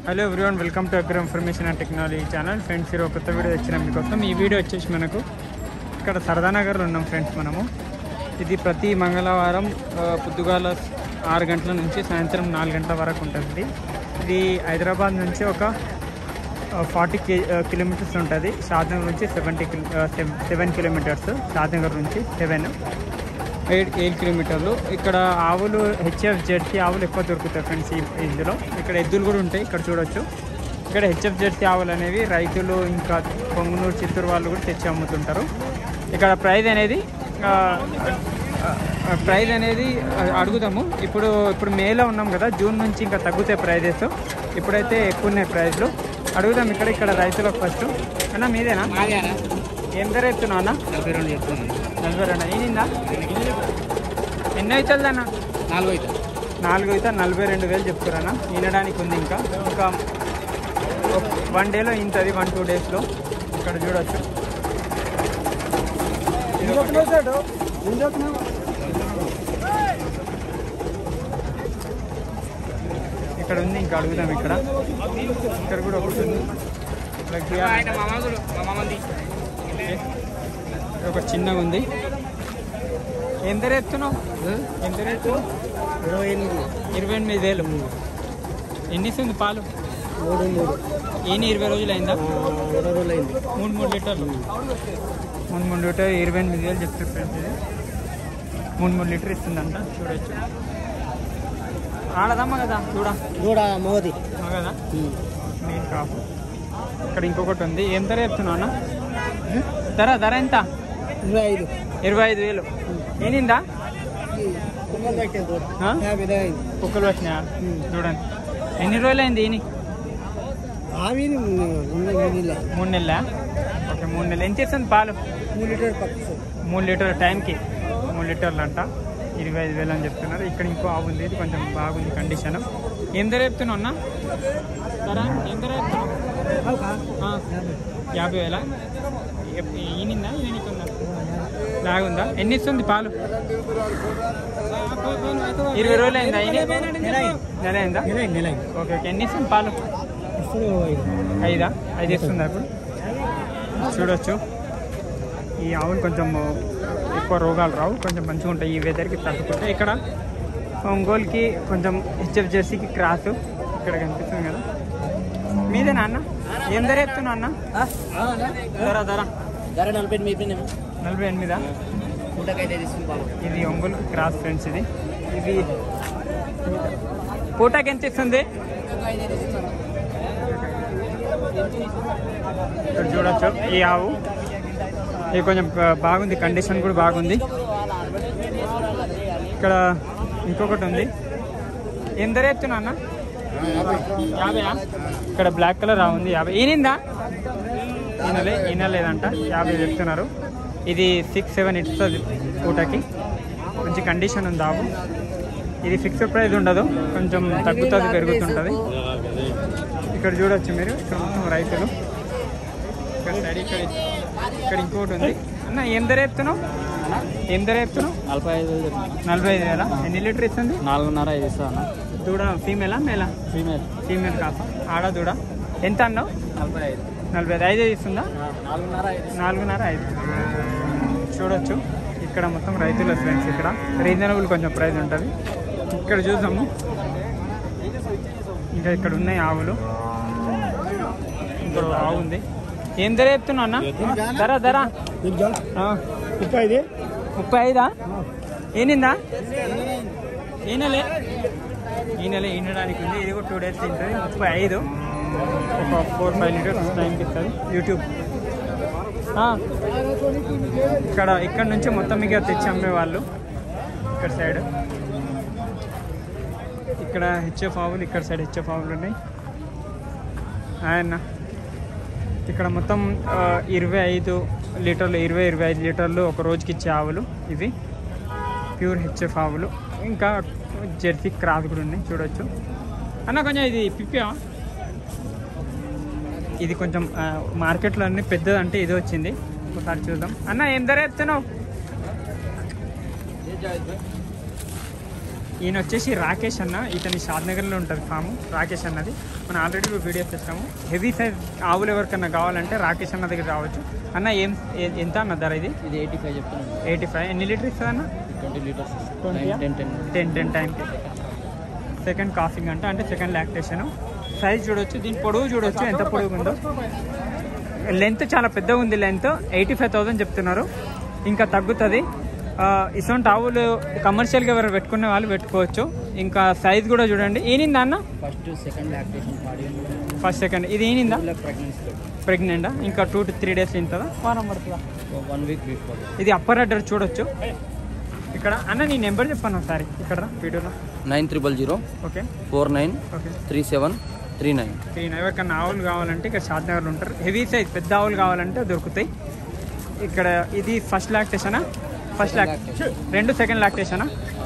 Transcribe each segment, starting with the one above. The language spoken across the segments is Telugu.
Hello everyone welcome to agro information and technology channel friends ఈరోజు కొత్త వీడియో వచ్చిన మీకోసం ఈ వీడియో వచ్చేసి మనకు ఇక్కడ సరదానగర్లో ఉన్నాం ఫ్రెండ్స్ మనము ఇది ప్రతి మంగళవారం ఆ, పొద్దుగాల ఆరు గంటల నుంచి సాయంత్రం నాలుగు గంటల వరకు ఉంటుంది ఇది హైదరాబాద్ నుంచి ఒక ఫార్టీ కి కిలోమీటర్స్ ఉంటుంది షాద్నగర్ నుంచి సెవెంటీ సెవెన్ కిలోమీటర్స్ షాద్నగర్ నుంచి సెవెన్ ఎయిట్ ఎయిట్ కిలోమీటర్లు ఇక్కడ ఆవులు హెచ్ఎఫ్ జెర్సీ ఆవులు ఎక్కువ దొరుకుతాయి ఫ్రెండ్స్ ఈ ఇందులో ఇక్కడ ఎద్దులు కూడా ఉంటాయి ఇక్కడ చూడొచ్చు ఇక్కడ హెచ్ఎఫ్ జెర్సీ ఆవులు అనేవి రైతులు ఇంకా పొంగునూరు చిత్తూరు వాళ్ళు కూడా తెచ్చి అమ్ముతుంటారు ఇక్కడ ప్రైజ్ అనేది ఆ, ఆ, ప్రైజ్ అనేది ఆ, అడుగుదాము ఇప్పుడు ఇప్పుడు మేలో ఉన్నాం కదా జూన్ నుంచి ఇంకా తగ్గుతాయి ప్రైజెస్ ఇప్పుడైతే ఎక్కువ ఉన్నాయి ప్రైజ్లు అడుగుదాం ఇక్కడ ఇక్కడ రైతులకు ఫస్ట్ అన్న మీదేనా ఏం ధర ఎత్తున్నావు అన్న నలభై రెండు చెప్తున్నాను నలభై రెండు అయిందా ఎన్ని అవుతుంది అన్న నాలుగు అయితే నాలుగు అయితే నలభై రెండు వేలు చెప్తారన్న వినడానికి ఉంది ఇంకా ఇంకా వన్ డేలో ఇంతది వన్ టూ డేస్లో ఇక్కడ చూడొచ్చు ఇది ఒకటి. ఇక్కడ ఉంది ఇంకా అడుగుదాం ఇక్కడ ఇక్కడ కూడా ఒకటి ఉంది ఇక్కడ గియర్ ఒక చిన్నగా ఉంది ఏం ధర ఎత్తున్నావు ఏం ధర ఎత్తున్నావు ఇరవై ఎనిమిది ఇరవై ఎనిమిది వేలు ఎన్ని ఇస్తుంది పాలు మూడు మూడు ఈయన ఇరవై రోజులు అయిందా ఇరవై రోజులు అయింది మూడు మూడు లీటర్లు మూడు మూడు లీటర్ ఇరవై ఎనిమిది వేలు చెప్తారు ఫ్రెండ్స్ ఇది మూడు మూడు లీటర్ ఇస్తుందంట చూడొచ్చు ఆడదమ్మా కదా చూడ దూడ మోది కదా మెయిన్ కాపు ఇక్కడ ఇంకొకటి ఉంది ఏం ధర చెప్తున్నావు అన్న ధర ధర ఎంత ఇరవై ఐదు ఇరవై ఐదు వేలు ఏనిందా కుక్కలు కట్టాను దూడ ఆ? యాభై ఐదు అయింది కుక్కలు వచ్చినాయా చూడండి ఎన్ని రోజులు అయింది ఈయన ఆవి నీళ్ళ మూడు నెలల ఓకే మూడు నెలలు ఎంత ఇస్తుంది పాలు మూడు లీటర్ పక్క మూడు లీటర్ టైంకి మూడు లీటర్లు అంట ఇరవై ఐదు వేలు అని చెప్తున్నారు ఇక్కడ ఇంకో ఆవు ఉంది ఇది కొంచెం బాగుంది కండిషన్ ఏం ధర చెప్తున్నావు అన్న ధర ఏం ధర చెప్తున్నావు ఆ, యాభై వేల ఈనిందా ఈయనకుందా బాగుందా ఎన్ని ఇస్తుంది పాలు ఇరవై రోజులు అయిందా ఈయన నెల అయిందా నెల ఓకే ఓకే ఎన్ని ఇస్తుంది పాలు ఇప్పుడు ఐదు ఐదా ఐదు ఇస్తుందా ఇప్పుడు చూడొచ్చు ఈ ఆవులు కొంచెం ఎక్కువ రోగాలు రావు కొంచెం మంచిగా ఉంటాయి ఈ వెదర్కి తట్టుకుంటే ఇక్కడ ఒంగోలుకి కొంచెం హెచ్ఎఫ్ జెర్సీకి క్రాస్ ఇక్కడ కనిపిస్తుంది కదా మీదేనా అన్న ఏం ధర ఎత్తున్నా అన్న ధర ధర ధర నలభై ఎనిమిది నలభై ఎనిమిదా పూటకైతే తీసుకుని ఇది ఒంగోలు క్రాస్ ఫ్రెండ్స్ ఇది ఇది పూటకి ఎంత ఇస్తుంది ఇక్కడ చూడొచ్చు ఈ ఆవు ఇది కొంచెం బా- బాగుంది కండిషన్ కూడా బాగుంది ఇక్కడ ఇంకొకటి ఉంది ఏం ధర ఎత్తున్నా అన్న యాభైయా ఇక్కడ బ్లాక్ కలర్ ఆ ఉంది యాభై ఈనిందా ఈనలే ఈనలేదంట యాభై చెప్తున్నారు ఇది సిక్స్ సెవెన్ ఇస్తుంది పూటకి మంచి కండిషన్ ఉంది ఆవు ఇది ఫిక్స్డ్ ప్రైస్ ఉండదు కొంచెం తగ్గుతుంది పెరుగుతుంటుంది ఇక్కడ చూడొచ్చు మీరు ఇక్కడ మొత్తం రైతులు ఇక్కడ సైడ్ ఇక్కడ ఇక్కడ ఇంకోటి ఉంది అన్న ఏం ధర చెప్తున్నావు ఏం ధర చెప్తున్నావు నలభై ఐదు వేలు చెప్తున్నాను నలభై ఐదు వేల ఎన్ని లీటర్ ఇస్తుంది నాలుగున్నర ఐదు ఇస్తాను దూడ ఫీమేలా మేలా ఫీమేల్ ఫీమేల్ కాస ఆడ దూడ ఎంత అన్నావు నలభై ఐదు నలభై ఐదు ఐదు ఇస్తుందా నాలుగున్నర ఐదు నాలుగున్నర ఐదు చూడొచ్చు ఇక్కడ మొత్తం రైతుల ఫ్రెండ్స్ ఇక్కడ రీజనబుల్ కొంచెం ప్రైస్ ఉంటుంది ఇక్కడ చూద్దాము ఇంకా ఇక్కడ ఉన్నాయి ఆవులు ఇక్కడ ఆవు ఉంది ఏం ధర చెప్తున్నావు అన్న ధర ధర ఆ, ముప్పై ఐదు ముప్పై ఐదా ఏనిందా ఈనలే ఈనలే ఈనడానికి ఉంది ఇది కూడా టూ డేస్ తింటుంది ముప్పై ఐదు ఒక ఫోర్ ఫైవ్ లీటర్స్ టైంకి ఇస్తుంది యూట్యూబ్ ఆ, ఇక్కడ ఇక్కడ నుంచి మొత్తం ఇక తెచ్చి అమ్మే వాళ్ళు ఇక్కడ సైడ్ ఇక్కడ హెచ్ఎఫ్ ఆవులు ఇక్కడ సైడ్ హెచ్ఎఫ్ ఆవులు ఉన్నాయి ఆయన ఇక్కడ మొత్తం ఆ, ఇరవై ఐదు లీటర్లు ఇరవై ఇరవై ఐదు లీటర్లు ఒక రోజుకి ఇచ్చే ఆవులు ఇవి ప్యూర్ హెచ్ఎఫ్ ఆవులు ఇంకా జెర్సీ క్రాస్ కూడా ఉన్నాయి చూడొచ్చు అన్న కొంచెం ఇది పిప్పా ఇది కొంచెం ఆ, మార్కెట్లో అన్ని పెద్దది అంటే ఇది వచ్చింది ఒకసారి చూద్దాం అన్న ఏం ధర ఎత్తున్నావు ఈయన వచ్చేసి రాకేష్ అన్న ఇతని షాద్నగర్లో ఉంటుంది ఫామ్ రాకేష్ అన్నది మనం ఆల్రెడీ వీడియో చేస్తాము హెవీ సైజ్ ఆవులు ఎవరికన్నా కావాలంటే రాకేష్ అన్న దగ్గర రావచ్చు అన్న ఏం ఏ- ఎంత అన్న ధర ఇది ఇది ఎయిటీ ఫైవ్ చెప్తున్నాను ఎయిటీ ఫైవ్ ఎన్ని లీటర్ ఇస్తుంది అన్న ట్వంటీ లీటర్స్ Twenty ఆ? టెన్ టెన్ టెన్ టెన్ టైంకి సెకండ్ కాఫింగ్ అంట అంటే సెకండ్ లాక్టేషన్ సైజ్ చూడొచ్చు దీని పొడవు చూడొచ్చు ఎంత పొడవు ఉందో లెంత్ చాలా పెద్దగా ఉంది లెంత్ ఎయిటీ ఫైవ్ థౌసండ్ చెప్తున్నారు ఇంకా తగ్గుతుంది ఆ, ఇటువంటి ఆవులు కమర్షియల్గా ఎవరు పెట్టుకునే వాళ్ళు పెట్టుకోవచ్చు ఇంకా సైజ్ కూడా చూడండి ఈనిందా అన్న ఫస్ట్ సెకండ్ లాక్టేషన్ పాడి ఫస్ట్ సెకండ్ ఇది ఈనిందా ప్రెగ్నెన్సీ ప్రెగ్నెంటా ఇంకా టూ టు త్రీ డేస్ తింటుందా వారం పడుతుందా వన్ వీక్ బిఫోర్ ఇది అప్పర్ అడ్డర్ చూడొచ్చు ఇక్కడ అన్న నీ నెంబర్ చెప్పాను ఒకసారి ఇక్కడ వీడియోలో nine triple zero okay four nine okay three seven three nine ఈయన ఎవరికన్నా ఆవులు కావాలంటే ఇక్కడ షాద్నగర్లో ఉంటారు హెవీ సైజ్ పెద్ద ఆవులు కావాలంటే దొరుకుతాయి ఇక్కడ ఇది ఫస్ట్ లాక్టేషనా ఫస్ట్ లాక్ రెండు సెకండ్ లాక్టేషనా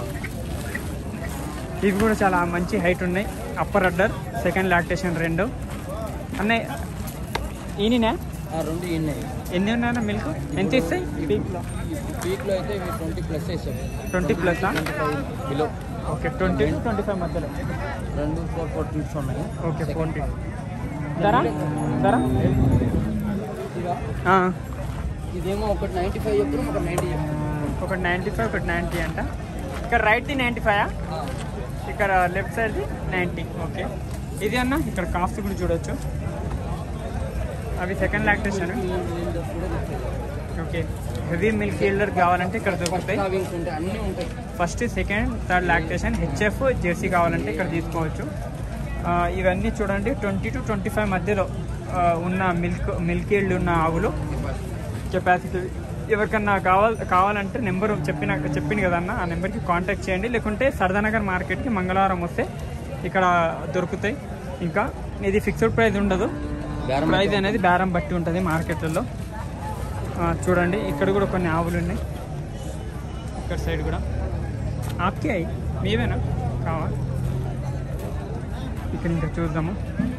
ఇవి కూడా చాలా మంచి హైట్ ఉన్నాయి అప్పర్ అడ్డర్ సెకండ్ లాక్టేషన్ రెండు అన్నయ్య ఈయననే రెండు ఉన్నాయి ఎన్ని ఉన్నాయన్న మిల్క్ ఎంత ఇస్తాయి పీక్లో వీక్లో అయితే ఇవి ట్వంటీ ప్లస్ వేసాం twenty plus twenty five below okay twenty twenty five మధ్యలో రెండు ఫోర్ ఫోర్ టిప్స్ ఉన్నాయి ఓకే ఫోర్టీ ధర ధర ఇదిగా ఆ, ఇదేమో ఒకటి నైంటీ ఫైవ్ చెప్తున్నాం ఒకటి నైంటీ చెప్తున్నాం ఒకటి నైంటీ ఫైవ్ ఒకటి నైంటీ అంట ఇక్కడ రైట్ది నైంటీ ఫైవ్ ఇక్కడ లెఫ్ట్ సైడ్ది నైంటీ ఓకే ఇది అన్న ఇక్కడ కాస్ట్ కూడా చూడొచ్చు అవి second lactation okay heavy milk yielder కావాలంటే ఇక్కడ దొరుకుతాయి కావింగ్స్ ఉంటాయి అన్నీ ఉంటాయి first second third lactation HF Jersey కావాలంటే ఇక్కడ తీసుకోవచ్చు ఆ, ఇవన్నీ చూడండి ట్వంటీ టు ట్వంటీ ఫైవ్ మధ్యలో ఆ, ఉన్న మిల్క్ మిల్క్ ఈల్డ్ ఉన్న ఆవులు కెపాసిటీ ఎవరికన్నా కావాల్ కావాలంటే నెంబర్ చెప్పిన చెప్పింది కదన్న ఆ నెంబర్కి కాంటాక్ట్ చేయండి లేకుంటే సరదానగర్ మార్కెట్కి మంగళవారం వస్తే ఇక్కడ దొరుకుతాయి ఇంకా ఇది ఫిక్స్డ్ ప్రైస్ ఉండదు బేరం ప్రైస్ అనేది బేరం బట్టి ఉంటుంది మార్కెట్లలో ఆ, చూడండి ఇక్కడ కూడా కొన్ని ఆవులు ఉన్నాయి ఇక్కడ సైడ్ కూడా ఆప్కే అయి మీవేనా కావా ఇక్కడ ఇంకా చూద్దాము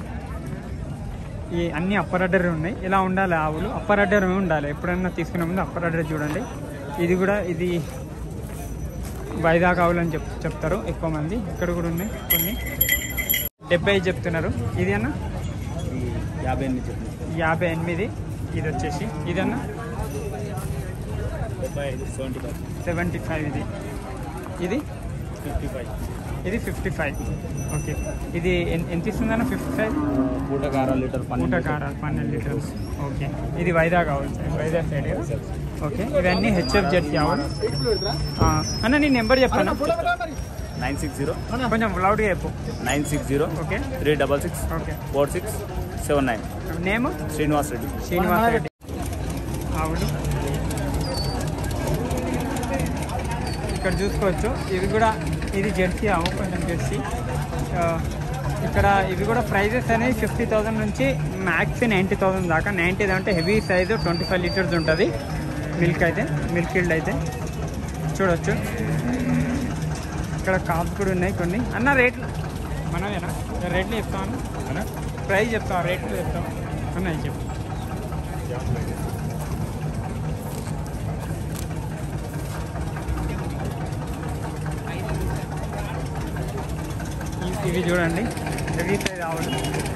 ఈ అన్ని అప్పర్ అడ్డర్ ఉన్నాయి ఇలా ఉండాలి ఆవులు అప్పర్ అడ్డర్ ఉండాలి ఎప్పుడైనా తీసుకునే ముందు అప్పర్ అడ్డర్ చూడండి ఇది కూడా ఇది వైజాగ్ ఆవులు అని చెప్ చెప్తారు ఎక్కువ మంది ఇక్కడ కూడా ఉన్నాయి కొన్ని డెబ్బై ఐదు చెప్తున్నారు ఇది అన్న యాభై ఎనిమిది చెప్తున్నాం యాభై ఎనిమిది ఇది వచ్చేసి ఇదన్నా డెబ్బై ఐదు సెవెంటీ ఫైవ్ సెవెంటీ ఫైవ్ ఇది ఇది ఫిఫ్టీ ఫైవ్ ఇది ఫిఫ్టీ ఫైవ్ ఓకే ఇది ఎన్- ఎంత ఇస్తుందన్న ఫిఫ్టీ ఫైవ్ పూటకు ఆరు లీటర్ మూట కారాలు పన్నెండు లీటర్స్ ఓకే ఇది వైజాగ్ కావాలి వైజాగ్ సైడ్ కదా ఓకే ఇవన్నీ హెచ్ఎఫ్ జెర్సీ ఆవులు ఆ, అన్న నీ నెంబర్ చెప్పాను నైన్ సిక్స్ జీరో కొంచెం లౌడ్గా చెప్పు nine six zero okay three double six okay four six seven nine name Srinivas Reddy Srinivasa Reddy ఆవులు ఇక్కడ చూసుకోవచ్చు ఇవి కూడా ఇది జెర్సీ ఆవు కొంచెం జెర్సీ ఆ, ఇక్కడ ఇవి కూడా ప్రైజెస్ అనేవి ఫిఫ్టీ థౌసండ్ నుంచి మ్యాక్స్ నైంటీ థౌసండ్ దాకా నైంటీ అంటే heavy size twenty five litres ఉంటుంది మిల్క్ అయితే మిల్క్ ఇల్డ్ అయితే చూడొచ్చు ఇక్కడ కాప్స్ కూడా ఉన్నాయి కొన్ని అన్న రేట్లు మనమేనా రేట్లు చెప్తాం అన్న ప్రైస్ చెప్తాం రేట్లు చెప్తాం అన్న ఇది చెప్పు ఇవి- ఇవి చూడండి హెవీ సైజ్ ఆవులు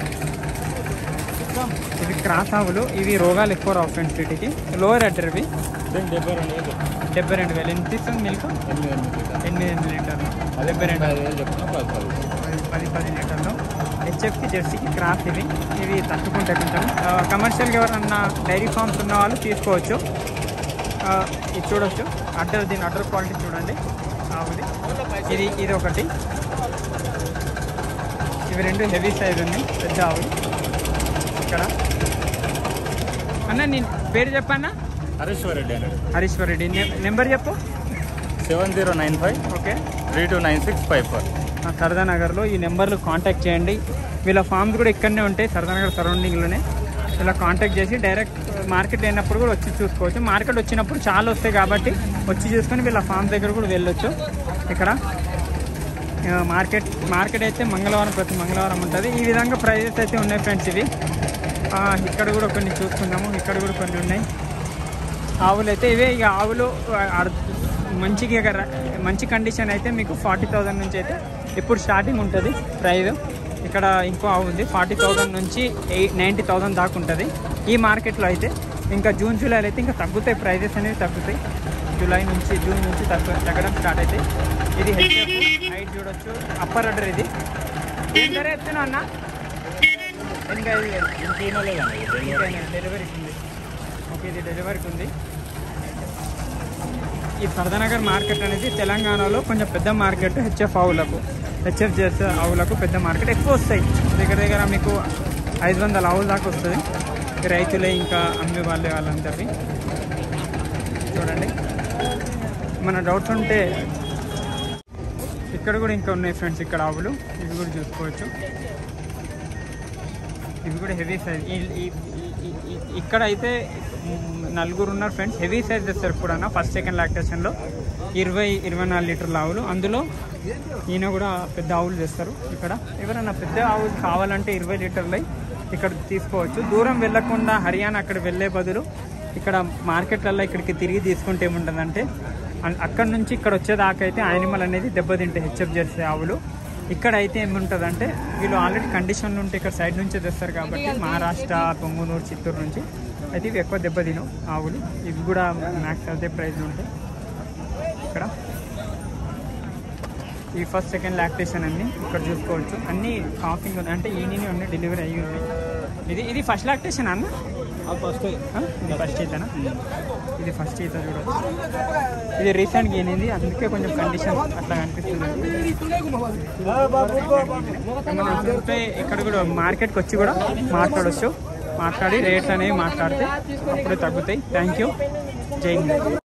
ఇవి క్రాస్ ఆవులు ఇవి రోగాలు ఎక్కువ రావు ఫ్రెండ్స్ వీటికి లోవర్ అడ్డర్ ఇవి డెబ్బై రెండు వేలు డెబ్బై రెండు వేలు ఎంత ఇస్తుంది మిల్క్ ఎనిమిది ఎనిమిది లీటర్ ఎనిమిది ఎనిమిది లీటర్లు డెబ్బై రెండు ఐదు వేలు చెప్తున్నా పది పది పది పది పది లీటర్లు హెచ్ఎఫ్కి జెర్సీకి క్రాస్ ఇవి ఇవి తట్టుకుంటాయి కొంచెం ఆ, కమర్షియల్గా ఎవరన్నా డైరీ ఫార్మ్స్ ఉన్న వాళ్ళు తీసుకోవచ్చు ఆ, ఇది చూడొచ్చు అడ్డర్ దీని అడ్డర్ క్వాలిటీ చూడండి ఆవుది ఇది ఇది ఒకటి ఇవి రెండు హెవీ సైజ్ ఉన్నాయి పెద్ద ఆవులు ఇక్కడ అన్న నేను పేరు చెప్పన్నా హరీశ్వర్ రెడ్డి అన్నాడు హరీశ్వర్ రెడ్డి నె- నెంబర్ చెప్పు seven zero nine five okay three two nine six five four ఆ సరదా నగర్లో ఈ నెంబర్లు కాంటాక్ట్ చేయండి వీళ్ళ ఫామ్స్ కూడా ఇక్కడనే ఉంటాయి సరదా నగర్ సరౌండింగ్లోనే ఇలా కాంటాక్ట్ చేసి డైరెక్ట్ మార్కెట్ లేనప్పుడు కూడా వచ్చి చూసుకోవచ్చు మార్కెట్ వచ్చినప్పుడు చాలా వస్తాయి కాబట్టి వచ్చి చూసుకొని వీళ్ళ ఫామ్ దగ్గర కూడా వెళ్ళొచ్చు ఇక్కడ ఆ, మార్కెట్ మార్కెట్ అయితే మంగళవారం ప్రతి మంగళవారం ఉంటుంది ఈ విధంగా ప్రైజెస్ అయితే ఉన్నాయి ఫ్రెండ్స్ ఇవి ఆ, ఇక్కడ కూడా కొన్ని చూసుకుందాము ఇక్కడ కూడా కొన్ని ఉన్నాయి ఆవులు అయితే ఇవే ఇక ఆవులు అర్- మంచిగా ఇక ర- మంచి కండిషన్ అయితే మీకు ఫార్టీ థౌజండ్ నుంచి అయితే ఇప్పుడు స్టార్టింగ్ ఉంటుంది ప్రైస్ ఇక్కడ ఇంకో ఆవు ఉంది ఫార్టీ థౌజండ్ నుంచి ఎయిట్ నైంటీ థౌజండ్ దాకా ఉంటుంది ఈ మార్కెట్లో అయితే ఇంకా జూన్ జూలైలో అయితే ఇంకా తగ్గుతాయి ప్రైజెస్ అనేవి తగ్గుతాయి జూలై నుంచి జూన్ నుంచి తగ్గ తగ్గడం స్టార్ట్ అవుతాయి ఇది హెచ్ఎఫ్ హైట్ చూడొచ్చు అప్పర్ అడ్డర్ ఇది ఏం ధర ఎత్తున్నా అన్న ఎనభై ఐదు వేలు డెలివరీకి ఉంది ఓకే ఇది డెలివరీకి ఉంది ఈ సరదానగర్ మార్కెట్ అనేది తెలంగాణలో కొంచెం పెద్ద మార్కెట్ హెచ్ఎఫ్ ఆవులకు హెచ్ఎఫ్ చేసే ఆవులకు పెద్ద మార్కెట్ ఎక్కువ వస్తాయి దగ్గర దగ్గర మీకు ఐదు వందల ఆవుల దాకా వస్తుంది ఈ రైతులే ఇంకా అమ్మే వాళ్ళే వాళ్ళని చెప్పి చూడండి మన డౌట్స్ ఉంటే ఇక్కడ కూడా ఇంకా ఉన్నాయి ఫ్రెండ్స్ ఇక్కడ ఆవులు ఇవి కూడా చూసుకోవచ్చు ఇవి కూడా హెవీ సైజ్ ఇక్కడ అయితే మ్, నలుగురు ఉన్నారు ఫ్రెండ్స్ హెవీ సైజ్ తెస్తారు కూడా ఫస్ట్ సెకండ్ లాక్టేషన్లో ఇరవై ఇరవై నాలుగు లీటర్ల ఆవులు అందులో ఈయన కూడా పెద్ద ఆవులు తెస్తారు ఇక్కడ ఎవరైనా పెద్ద ఆవులు కావాలంటే ఇరవై లీటర్లు ఇక్కడ తీసుకోవచ్చు దూరం వెళ్ళకుండా హర్యానా అక్కడ వెళ్ళే బదులు ఇక్కడ మార్కెట్లలో ఇక్కడికి తిరిగి తీసుకుంటే ఏముంటుందంటే అన్- అక్కడ నుంచి ఇక్కడ వచ్చేదాకా అయితే యానిమల్ అనేది దెబ్బతింటాయి హెచ్ఎఫ్ చేసే ఆవులు ఇక్కడ అయితే ఏముంటుందంటే వీళ్ళు ఆల్రెడీ కండిషన్లు ఉంటే ఇక్కడ సైడ్ నుంచే తెస్తారు కాబట్టి మహారాష్ట్ర పొంగునూరు చిత్తూరు నుంచి అయితే ఇవి ఎక్కువ దెబ్బతినవు ఆవులు ఇవి కూడా మ్యాక్స్ అదే ప్రైస్ ఉంటాయి ఇక్కడ ఈ ఫస్ట్ సెకండ్ లాక్టేషన్ అన్ని ఇక్కడ చూసుకోవచ్చు అన్ని కాఫింగ్ ఉంది అంటే ఈయన అన్ని డెలివరీ అయ్యి ఉన్నాయి ఇది ఇది ఫస్ట్ లాక్టేషన్ అన్న ఫస్ట్ ఆ? ఇది ఫస్ట్ ఈతనా ఇది ఫస్ట్ ఈత చూడవచ్చు ఇది రీసెంట్గా ఈనింది అందుకే కొంచెం కండిషన్ అట్లా కనిపిస్తుంది ఏమన్నా ఉంటే ఇక్కడ కూడా మార్కెట్కి వచ్చి కూడా మాట్లాడవచ్చు మాట్లాడి రేట్స్ అనేవి మాట్లాడితే అప్పుడు తగ్గుతాయి థ్యాంక్ యూ జై హింద్